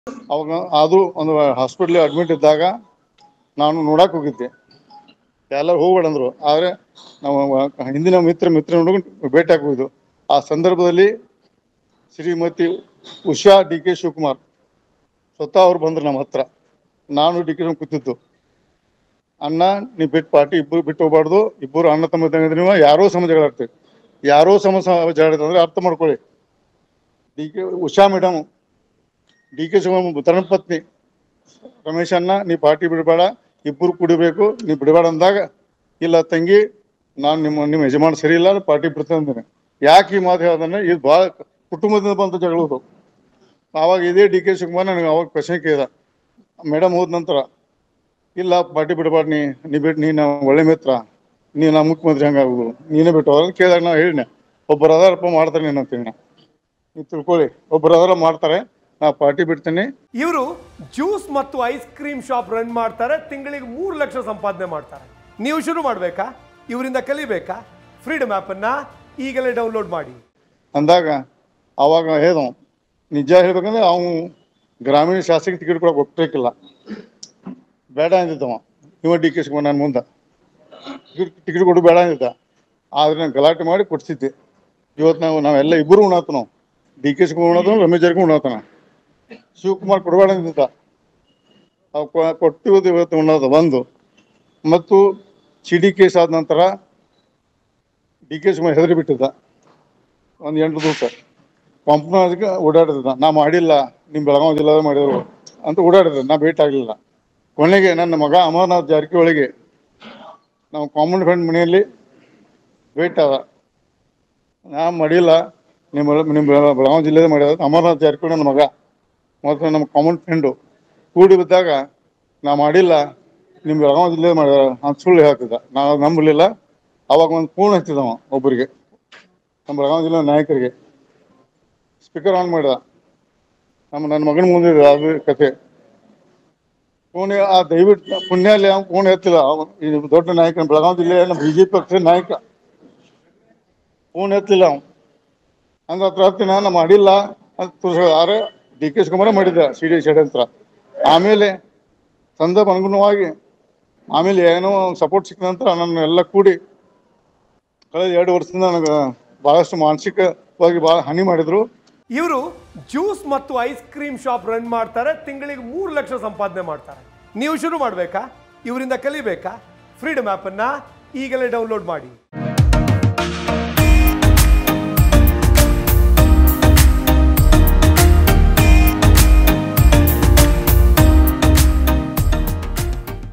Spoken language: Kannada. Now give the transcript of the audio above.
ಅವಾಗ ಅದು ಒಂದು ಹಾಸ್ಪಿಟ್ಲ್ ಅಡ್ಮಿಟ್ ಇದ್ದಾಗ ನಾನು ನೋಡಕ್ಕೆ ಹೋಗಿದ್ದೆ ಎಲ್ಲರೂ ಹೋಗ್ಬೇಡ ಅಂದ್ರು ಆದರೆ ನಾವು ಹಿಂದಿನ ಮಿತ್ರ ಮಿತ್ರ ನೋಡ್ಕೊಂಡು ಭೇಟಿ ಹೋಗಿದ್ದು ಆ ಸಂದರ್ಭದಲ್ಲಿ ಶ್ರೀಮತಿ ಉಷಾ ಡಿ ಕೆ ಶಿವಕುಮಾರ್ ಸ್ವತಃ ಅವ್ರು ಬಂದ್ರು ನಮ್ಮ ಹತ್ರ ನಾನು ಡಿ ಕೆ ಕೂತಿದ್ದು ಅಣ್ಣ ನೀ ಬಿಟ್ಟು ಪಾರ್ಟಿ ಇಬ್ಬರು ಬಿಟ್ಟು ಹೋಗ್ಬಾರ್ದು ಇಬ್ಬರು ಅಣ್ಣ ತಮ್ಮ ಇದ್ದಂಗೆ ನೀವು ಯಾರೋ ಸಮ ಜಗಳ ಆಡ್ತೀವಿ ಯಾರೋ ಸಮ ಸ- ಜಗಳ ಆಡ್ತಾರೆ ಅಂದ್ರೆ ಅರ್ಥ ಮಾಡ್ಕೊಳ್ಳಿ D K Usha madam D K Shivakumar ಧರ್ಮಪತ್ನಿ ರಮೇಶ್ ಅಣ್ಣ ನೀ ಪಾರ್ಟಿ ಬಿಡಬೇಡ ಇಬ್ಬರು ಕುಡಿಬೇಕು ನೀ ಬಿಡಬೇಡ ಅಂದಾಗ ಇಲ್ಲ ತಂಗಿ ನಾನು ನಿಮ್ಮ ನಿಮ್ಮ ಯಜಮಾನ ಸರಿ ಇಲ್ಲ ಪಾರ್ಟಿ ಬಿಡ್ತೇನೆ ಅಂದೇನೆ ಯಾಕೆ ಈ ಮಾತು ಹೇಳ್ದಾನೆ ಇದು ಭಾಳ ಕುಟುಂಬದಿಂದ ಬಂದ ಜಗಳದು ಆವಾಗ ಇದೇ ಡಿ ಕೆ ಶಿವಕುಮಾರ್ ನನಗೆ ಅವಾಗ ಪ್ರಶ್ನೆ ಕೇಳಿದ ಮೇಡಮ್ ಹೋದ ನಂತರ ಇಲ್ಲ ಪಾರ್ಟಿ ಬಿಡಬಾರ್ದು ನೀ ನೀ ಬಿಟ್ಟು ನೀನು ಒಳ್ಳೆ ಮಿತ್ರ ನೀ ನಾ ಮುಖ್ಯಮಂತ್ರಿ ಹಂಗಾಗುದು ನೀನೇ ಬಿಟ್ಟು ಅಂತ ಕೇಳಿದಾಗ ನಾವು ಹೇಳಿನೆ ಒಬ್ಬರು ಅದಾರಪ್ಪ ಮಾಡ್ತಾರೆ ನೀನು ಅಂತೇಳಿ ನಾ. ನೀವು ತಿಳ್ಕೊಳ್ಳಿ ಒಬ್ಬರು ಅದಾರ ಮಾಡ್ತಾರೆ ನಾ ಪಾರ್ಟಿ ಬಿಡ್ತೀನಿ ಇವರು ಜ್ಯೂಸ್ ಮತ್ತು ಐಸ್ ಕ್ರೀಮ್ ಶಾಪ್ ರನ್ ಮಾಡ್ತಾರೆ ತಿಂಗಳಿಗೆ ಮೂರು ಲಕ್ಷ ಸಂಪಾದನೆ ಮಾಡ್ತಾರೆ ನೀವು ಶುರು ಮಾಡಬೇಕಾ ಇವರಿಂದ ಕಲಿಬೇಕಾ ಫ್ರೀಡಮ್ ಆ್ಯಪನ್ನು ಈಗಲೇ ಡೌನ್ಲೋಡ್ ಮಾಡಿ ಅಂದಾಗ ಅವಾಗ ಹೇಳ್ದವ ನಿಜ ಹೇಳ್ಬೇಕಂದ್ರೆ ಅವನು ಗ್ರಾಮೀಣ ಶಾಸಕ ಟಿಕೆಟ್ ಕೂಡ ಒಪ್ಬೇಕಿಲ್ಲ ಬೇಡ ಅಂದಿದ್ದವ ಇವ ಡಿ ಕೆ ಶಿವಕುಮಾರ್ ನನ್ನ ಮುಂದೆ ಟಿಕೆಟ್ ಟಿಕೆಟ್ ಕೊಡು ಬೇಡ ಅಂದಿದ್ದ ಆದ್ರೆ ನಾನು ಗಲಾಟೆ ಮಾಡಿ ಕೊಡ್ಸಿದ್ದೆ ಇವತ್ತು ನಾವು ನಾವೆಲ್ಲ ಇಬ್ಬರು ಉಣಾತ ನಾವು ಡಿ ಕೆ ಶಿವಕುಮಾರ್ ಉಣಾತ ರಮೇಶ್ ಜಾರಕಿಹೊಳಿ ಉಣಾತನ ಶಿವಕುಮಾರ್ ಕೊಡಬೇಡ ಅಂದಿದ್ದ ಅವ್ ಕೊ- ಕೊಟ್ಟಿರೋದು ಇವತ್ತು ಉಣ್ಣೋದು ಒಂದು ಮತ್ತು ಸಿಡಿ ಕೇಸ್ ಆದ ನಂತರ ಡಿ ಕೆ ಶಿವಕುಮಾರ್ ಹೆದರಿ ಬಿಟ್ಟಿದ್ದ ಒಂದು ಎಂಟು ದಿವಸ ಪಂಪ್ನದಕ್ಕೆ ಓಡಾಡಿದ ನಾ ಮಾಡಿಲ್ಲ ನಿಮ್ಮ ಬೆಳಗಾವಿ ಜಿಲ್ಲಾದ ಮಾಡಿದ್ರು ಅಂತ ಓಡಾಡಿದ್ರು ನಾ ಭೇಟಿ ಆಗಲಿಲ್ಲ ಕೊನೆಗೆ ನನ್ನ ಮಗ ಅಮರನಾಥ್ ಜಾರಕಿಹೊಳಿಗೆ ನಾವು ಕಾಮನ್ ಫ್ರೆಂಡ್ ಮನೆಯಲ್ಲಿ ಭೇಟಿ ಆದ ನಾ ಮಾಡಿಲ್ಲ ನಿಮ್ಮ ನಿಮ್ಮ ಬೆಳ- ಬೆಳಗಾವಿ ಜಿಲ್ಲೆದ ಮಾಡಿದ ಅಮರನಾಥ್ ಜಾರಕಿಹೊಳಿ ನನ್ನ ಮಗ ಮತ್ತು ನಮ್ಮ ಕಾಮನ್ ಫ್ರೆಂಡು ಕೂಡಿ ಬಿದ್ದಾಗ ನಾ ಮಾಡಿಲ್ಲ ನಿಮ್ಮ ಬೆಳಗಾವಿ ಜಿಲ್ಲೆ ಮಾಡಿದ ಅಂತ ಸುಳ್ಳು ಹೇಳ್ತಿದ್ದ ನಾವು ನಂಬಲಿಲ್ಲ ಅವಾಗ ಒಂದು ಫೋನ್ ಹಚ್ಚಿದವ ಒಬ್ಬರಿಗೆ ನಮ್ಮ ಬೆಳಗಾವಿ ಜಿಲ್ಲೆ ನಾಯಕರಿಗೆ ಸ್ಪೀಕರ್ ಆನ್ ಮಾಡಿದ ನಮ್ಮ ನನ್ನ ಮಗನ ಮುಂದೆ ಇದೆ ಅದು ಕತೆ ಫೋನ್ ಆ ದಯವಿಟ್ಟು ಪುಣ್ಯಲ್ಲಿ ಅವ್ನು ಫೋನ್ ಎತ್ತಿಲ್ಲ ಅವ್ನು ಈ ದೊಡ್ಡ ನಾಯಕ ಬೆಳಗಾವಿ ಜಿಲ್ಲೆ ನಮ್ಮ ಬಿ ಜೆ ಪಿ ಪಕ್ಷದ ನಾಯಕ ಫೋನ್ ಎತ್ತಲಿಲ್ಲ ಅವ್ನು ಹಂಗ ಹತ್ರ ಹತ್ತಿನ ನಾ ಮಾಡಿಲ್ಲ ಅಂತ ತೋರಿಸ ಆದ್ರೆ ಡಿ ಕೆ ಶಿವಕುಮಾರ ಮಾಡಿದ್ದ ಸಿ ಡಿ ಷಡ್ಯಂತ್ರ ಆಮೇಲೆ ಸಂದರ್ಭ ಅನುಗುಣವಾಗಿ ಆಮೇಲೆ ಏನೋ ಸಪೋರ್ಟ್ ಸಿಕ್ಕ ನಂತರ ನನ್ನ ಎಲ್ಲ ಕೂಡಿ ಕಳೆದ ಎರಡು ವರ್ಷದಿಂದ ನನಗೆ ಬಹಳಷ್ಟು ಮಾನಸಿಕವಾಗಿ ಬಹಳ ಹಾನಿ ಮಾಡಿದ್ರು ಇವರು ಜ್ಯೂಸ್ ಮತ್ತು ಐಸ್ ಕ್ರೀಮ್ ಶಾಪ್ ರನ್ ಮಾಡ್ತಾರೆ ತಿಂಗಳಿಗೆ ಮೂರು ಲಕ್ಷ ಸಂಪಾದನೆ ಮಾಡ್ತಾರೆ ನೀವು ಶುರು ಮಾಡಬೇಕಾ ಇವರಿಂದ ಕಲಿಬೇಕಾ ಫ್ರೀಡಮ್ ಆ್ಯಪನ್ನು ಈಗಲೇ ಡೌನ್ಲೋಡ್ ಮಾಡಿ